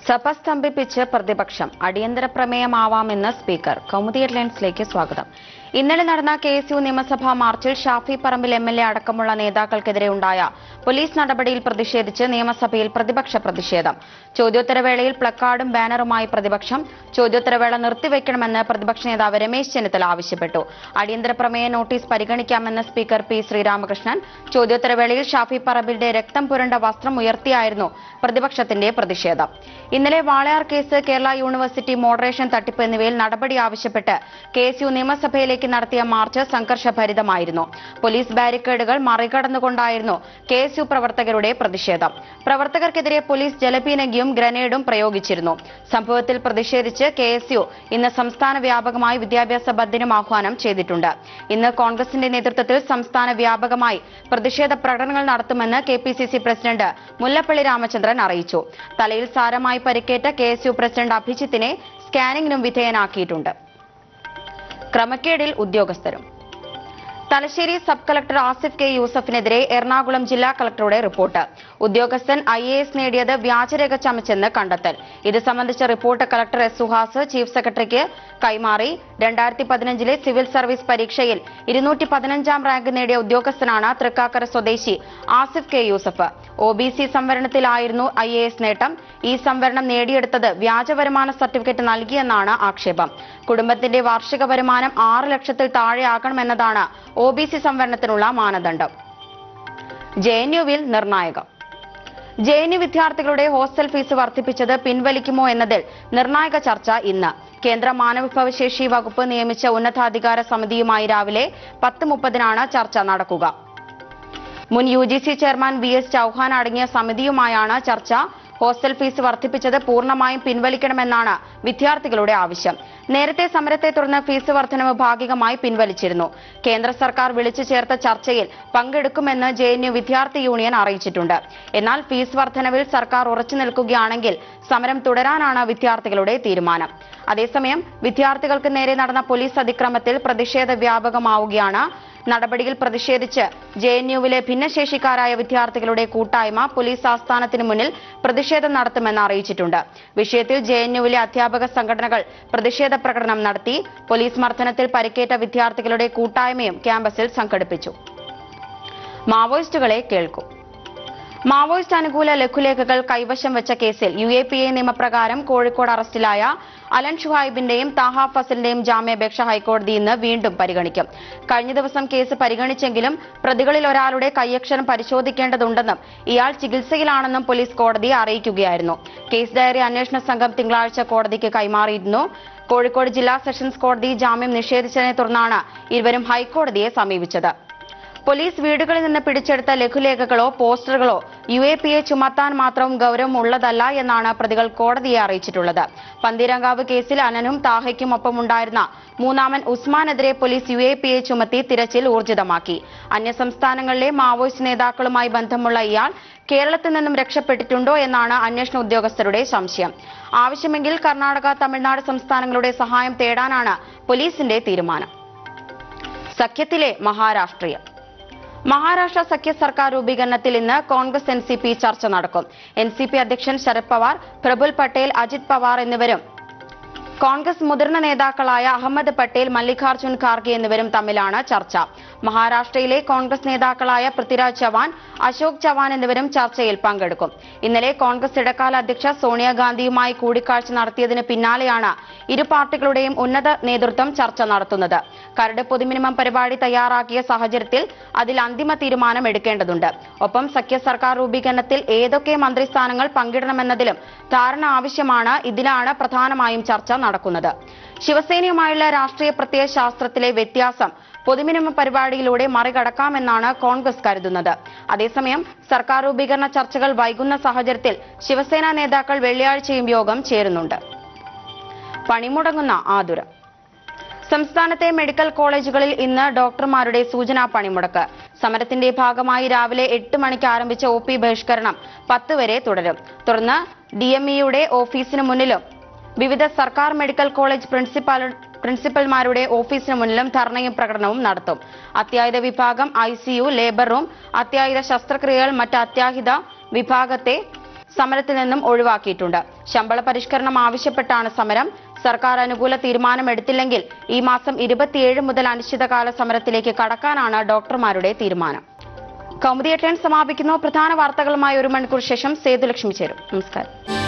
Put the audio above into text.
സഭ സ്തംഭിപ്പിച്ച് പ്രതിപക്ഷം അടിയന്തര പ്രമേയമാവാമെന്ന് സ്പീക്കർ കൗമുദി ഹെഡ്ലൈൻസിലേക്ക് സ്വാഗതം ഇന്നലെ നടന്ന കെ എസ് യു നിയമസഭാ മാർച്ചിൽ Shafi Parambil M L A അടക്കമുള്ള നേതാക്കൾക്കെതിരെ ഉണ്ടായ പോലീസ് നടപടിയിൽ പ്രതിഷേധിച്ച് നിയമസഭയിൽ പ്രതിപക്ഷ പ്രതിഷേധം ചോദ്യോത്തരവേളയിൽ പ്ലക്കാർഡും ബാനറുമായി പ്രതിപക്ഷം ചോദ്യോത്തരവേള നിർത്തിവെക്കണമെന്ന് പ്രതിപക്ഷ നേതാവ് രമേശ് ചെന്നിത്തല ആവശ്യപ്പെട്ടു അടിയന്തര പ്രമേയ നോട്ടീസ് പരിഗണിക്കാമെന്ന് സ്പീക്കർ പി ശ്രീരാമകൃഷ്ണൻ ചോദ്യോത്തരവേളയിൽ ഷാഫി പറമ്പിലിന്റെ രക്തം പുരണ്ട വസ്ത്രം ഉയർത്തിയായിരുന്നു പ്രതിപക്ഷത്തിന്റെ പ്രതിഷേധം ഇന്നലെ Walayar case Kerala university moderation തട്ടിപ്പ് എന്നിവയിൽ നടപടി ആവശ്യപ്പെട്ട് കെ എസ് യു നിയമസഭയിലേക്ക് നടത്തിയ മാർച്ച് സംഘർഷഭരിതമായിരുന്നു പോലീസ് ബാരിക്കേഡുകൾ മറികടന്നുകൊണ്ടായിരുന്നു കെ എസ് യു പ്രവർത്തകരുടെ പ്രതിഷേധം പ്രവർത്തകർക്കെതിരെ പോലീസ് ജലപീരങ്കിയും ഗ്രനേഡും പ്രയോഗിച്ചിരുന്നു സംഭവത്തിൽ പ്രതിഷേധിച്ച് കെ എസ് യു ഇന്ന് സംസ്ഥാന വ്യാപകമായി വിദ്യാഭ്യാസ ബന്ദിനും ആഹ്വാനം ചെയ്തിട്ടുണ്ട് ഇന്ന് കോൺഗ്രസിന്റെ നേതൃത്വത്തിൽ സംസ്ഥാന വ്യാപകമായി പ്രതിഷേധ പ്രകടനങ്ങൾ നടത്തുമെന്ന് K P C C president Mullappally Ramachandran അറിയിച്ചു തലയിൽ സാരമായി പരിക്കേറ്റ കെ എസ് യു പ്രസിഡന്റ് അഭിജിത്തിനെ സ്കാനിംഗിനും വിധേയനാക്കിയിട്ടുണ്ട് ക്രമക്കേടിൽ ഉദ്യോഗസ്ഥരും Thalassery sub collector Asif K യൂസഫിനെതിരെ എറണാകുളം ജില്ലാ കളക്ടറുടെ റിപ്പോർട്ട് ഉദ്യോഗസ്ഥൻ ഐ എ എസ് നേടിയത് വ്യാജരേഖ ചമച്ചെന്ന് കണ്ടെത്തൽ ഇത് സംബന്ധിച്ച report collector S Suhas chief സെക്രട്ടറിക്ക് കൈമാറി രണ്ടായിരത്തി പതിനഞ്ചിലെ സിവിൽ സർവീസ് പരീക്ഷയിൽ ഇരുന്നൂറ്റി പതിനഞ്ചാം റാങ്ക് നേടിയ ഉദ്യോഗസ്ഥനാണ് തൃക്കാക്കര സ്വദേശി Asif K Yusuf O B C സംവരണത്തിലായിരുന്നു ഐ എ എസ് നേട്ടം ഈ സംവരണം നേടിയെടുത്തത് വ്യാജ വരുമാന സർട്ടിഫിക്കറ്റ് നൽകിയെന്നാണ് ആക്ഷേപം കുടുംബത്തിന്റെ വാർഷിക വരുമാനം ആറ് ലക്ഷത്തിൽ താഴെയാകണമെന്നതാണ് ഒ ബി സി സംവരണത്തിനുള്ള മാനദണ്ഡം ജെ എൻ യുവിൽ നിർണായകം ജെ എൻ യു വിദ്യാർത്ഥികളുടെ ഹോസ്റ്റൽ ഫീസ് വർദ്ധിപ്പിച്ചത് പിൻവലിക്കുമോ എന്നതിൽ നിർണായക ചർച്ച ഇന്ന് കേന്ദ്ര മാനവവിഭവശേഷി വകുപ്പ് നിയമിച്ച ഉന്നതാധികാര സമിതിയുമായി രാവിലെ പത്ത് മുപ്പതിനാണ് ചർച്ച നടക്കുക മുൻ U G C chairman V S Chauhan അടങ്ങിയ സമിതിയുമായാണ് ചർച്ച ഹോസ്റ്റൽ ഫീസ് വർദ്ധിപ്പിച്ചത് പൂർണ്ണമായും പിൻവലിക്കണമെന്നാണ് വിദ്യാർത്ഥികളുടെ ആവശ്യം നേരത്തെ സമരത്തെ തുടർന്ന് ഫീസ് വർധനവ് ഭാഗികമായി പിൻവലിച്ചിരുന്നു കേന്ദ്ര സർക്കാർ വിളിച്ചു ചേർത്ത ചർച്ചയിൽ പങ്കെടുക്കുമെന്ന് ജെ എൻ യു വിദ്യാർത്ഥി യൂണിയൻ അറിയിച്ചിട്ടുണ്ട് എന്നാൽ ഫീസ് വർധനവിൽ സർക്കാർ ഉറച്ചു നിൽക്കുകയാണെങ്കിൽ സമരം തുടരാനാണ് വിദ്യാർത്ഥികളുടെ തീരുമാനം അതേസമയം വിദ്യാർത്ഥികൾക്ക് നേരെ നടന്ന പോലീസ് അതിക്രമത്തിൽ പ്രതിഷേധ വ്യാപകമാവുകയാണ് നടപടിയിൽ പ്രതിഷേധിച്ച് ജെ എൻ യുവിലെ ഭിന്നശേഷിക്കാരായ വിദ്യാർത്ഥികളുടെ കൂട്ടായ്മ പോലീസ് ആസ്ഥാനത്തിന് മുന്നിൽ പ്രതിഷേധം നടത്തുമെന്ന് അറിയിച്ചിട്ടുണ്ട് വിഷയത്തിൽ ജെ എൻ യുവിലെ അധ്യാപക സംഘടനകൾ പ്രതിഷേധ പ്രകടനം നടത്തി പോലീസ് മർദ്ദനത്തിൽ പരിക്കേറ്റ വിദ്യാർത്ഥികളുടെ കൂട്ടായ്മയും ക്യാമ്പസിൽ സംഘടിപ്പിച്ചു മാവോയിസ്റ്റുകളെ കേൾക്കും മാവോയിസ്റ്റ് അനുകൂല ലഘുലേഖകൾ കൈവശം വെച്ച കേസിൽ യു എ പി എ നിയമപ്രകാരം കോഴിക്കോട് അറസ്റ്റിലായ അലൻ ഷുഹൈബിന്റെയും താഹ ഫസലിന്റെയും ജാമ്യാപേക്ഷ ഹൈക്കോടതി ഇന്ന് വീണ്ടും പരിഗണിക്കും കഴിഞ്ഞ ദിവസം കേസ് പരിഗണിച്ചെങ്കിലും പ്രതികളിൽ ഒരാളുടെ കൈയക്ഷരം പരിശോധിക്കേണ്ടതുണ്ടെന്നും ഇയാൾ ചികിത്സയിലാണെന്നും പോലീസ് കോടതിയെ അറിയിക്കുകയായിരുന്നു കേസ് ഡയറി അന്വേഷണ സംഘം തിങ്കളാഴ്ച കോടതിക്ക് കൈമാറിയിരുന്നു കോഴിക്കോട് ജില്ലാ സെഷൻസ് കോടതി ജാമ്യം നിഷേധിച്ചതിനെ തുടർന്നാണ് ഇരുവരും ഹൈക്കോടതിയെ സമീപിച്ചത് പോലീസ് വീടുകളിൽ നിന്ന് പിടിച്ചെടുത്ത ലഘുലേഖകളോ പോസ്റ്ററുകളോ യു എ പി എ ചുമത്താൻ മാത്രം ഗൗരവമുള്ളതല്ല എന്നാണ് പ്രതികൾ കോടതിയെ അറിയിച്ചിട്ടുള്ളത് പന്തീരങ്കാവ് കേസിൽ അനനും താഹയ്ക്കും ഒപ്പമുണ്ടായിരുന്ന മൂന്നാമൻ ഉസ്മാനെതിരെ police U A P A ചുമത്തി തിരച്ചിൽ ഊർജിതമാക്കി അന്യസംസ്ഥാനങ്ങളിലെ മാവോയിസ്റ്റ് നേതാക്കളുമായി ബന്ധമുള്ള ഇയാൾ കേരളത്തിൽ നിന്നും രക്ഷപ്പെട്ടിട്ടുണ്ടോ എന്നാണ് അന്വേഷണ ഉദ്യോഗസ്ഥരുടെ സംശയം ആവശ്യമെങ്കിൽ കർണാടക തമിഴ്നാട് സംസ്ഥാനങ്ങളുടെ സഹായം തേടാനാണ് പോലീസിന്റെ തീരുമാനം സഖ്യത്തിലെ മഹാരാഷ്ട്രീയം മഹാരാഷ്ട്ര സഖ്യ സർക്കാർ രൂപീകരണത്തിൽ ഇന്ന് കോൺഗ്രസ് എൻ സി പി ചർച്ച നടക്കും എൻ സി പി അധ്യക്ഷൻ ശരത് പവാർ പ്രഫുൽ പട്ടേൽ അജിത് പവാർ എന്നിവരും കോൺഗ്രസ് മുതിർന്ന നേതാക്കളായ അഹമ്മദ് പട്ടേൽ മല്ലികാർജുൻ ഖാർഗെ എന്നിവരും തമ്മിലാണ് ചർച്ച മഹാരാഷ്ട്രയിലെ കോൺഗ്രസ് നേതാക്കളായ പൃഥ്വിരാജ് ചവാൻ അശോക് ചവാൻ എന്നിവരും ചർച്ചയിൽ പങ്കെടുക്കും ഇന്നലെ കോൺഗ്രസ് ഇടക്കാല അധ്യക്ഷ സോണിയാഗാന്ധിയുമായി കൂടിക്കാഴ്ച നടത്തിയതിന് പിന്നാലെയാണ് ഇരു പാർട്ടികളുടെയും ഉന്നത നേതൃത്വം ചർച്ച നടത്തുന്നത് കരട് പൊതുമിനിമം പരിപാടി തയ്യാറാക്കിയ സാഹചര്യത്തിൽ അതിൽ അന്തിമ തീരുമാനം എടുക്കേണ്ടതുണ്ട് ഒപ്പം സഖ്യ സർക്കാർ രൂപീകരണത്തിൽ ഏതൊക്കെ മന്ത്രിസ്ഥാനങ്ങൾ പങ്കിടണമെന്നതിലും ധാരണ ആവശ്യമാണ് ഇതിലാണ് പ്രധാനമായും ചർച്ച നടക്കുന്നത് ശിവസേനയുമായുള്ള രാഷ്ട്രീയ പ്രത്യയ ശാസ്ത്രത്തിലെ വ്യത്യാസം പൊതുമിനിമം പരിപാടിയിലൂടെ മറികടക്കാമെന്നാണ് കോൺഗ്രസ് കരുതുന്നത് അതേസമയം സർക്കാർ രൂപീകരണ ചർച്ചകൾ വൈകുന്ന സാഹചര്യത്തിൽ ശിവസേന നേതാക്കൾ വെള്ളിയാഴ്ചയും യോഗം ചേരുന്നുണ്ട് പണിമുടങ്ങുന്ന ആതുരം സംസ്ഥാനത്തെ മെഡിക്കൽ കോളേജുകളിൽ ഇന്ന് ഡോക്ടർമാരുടെ സൂചനാ പണിമുടക്ക് സമരത്തിന്റെ ഭാഗമായി രാവിലെ എട്ട് മണിക്ക് ആരംഭിച്ച ഒ പി ബഹിഷ്കരണം പത്ത് വരെ തുടരും തുടർന്ന് ഡി എം ഇയുടെ ഓഫീസിന് മുന്നിലും വിവിധ സർക്കാർ മെഡിക്കൽ കോളേജ് പ്രിൻസിപ്പാൽ പ്രിൻസിപ്പൽമാരുടെ ഓഫീസിന് മുന്നിലും ധർണയും പ്രകടനവും നടത്തും അത്യാഹിത വിഭാഗം I C U labour room അത്യാഹിത ശസ്ത്രക്രിയകൾ മറ്റ് അത്യാഹിത വിഭാഗത്തെ സമരത്തിൽ നിന്നും ഒഴിവാക്കിയിട്ടുണ്ട് ശമ്പള പരിഷ്കരണം ആവശ്യപ്പെട്ടാണ് സമരം സർക്കാർ അനുകൂല തീരുമാനമെടുത്തില്ലെങ്കിൽ ഈ മാസം ഇരുപത്തിയേഴ് മുതൽ അനിശ്ചിതകാല സമരത്തിലേക്ക് കടക്കാനാണ് ഡോക്ടർമാരുടെ തീരുമാനം കൗമുദി ഹെഡ്ലൈൻ സമാപിക്കുന്നു പ്രധാന വാർത്തകളുമായി ഒരു മണിക്കൂർ ശേഷം സേതുലക്ഷ്മി ചേരും നമസ്കാരം